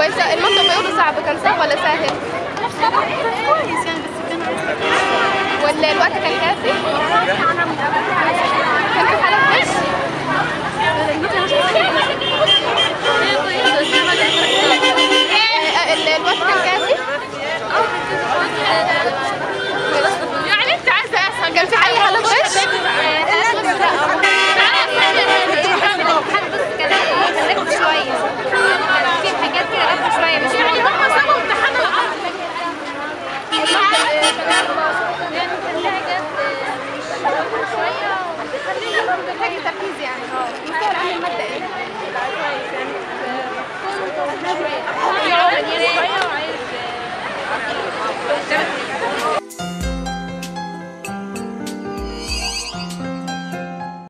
كويس المنطق بيقولوا صعب كان صعب ولا سهل؟ كويس يعني بس كان ولا الوقت كان كافي؟ كان في حالة غش؟ آه، ال- الوقت كان كافي؟ يعني انت عايزه احسن كان في اي حالة غش؟ يعني هم سابوا امتحان العرض محتاج تركيز يعني اه مستوى العلم المادة ايه؟ شوية وعايز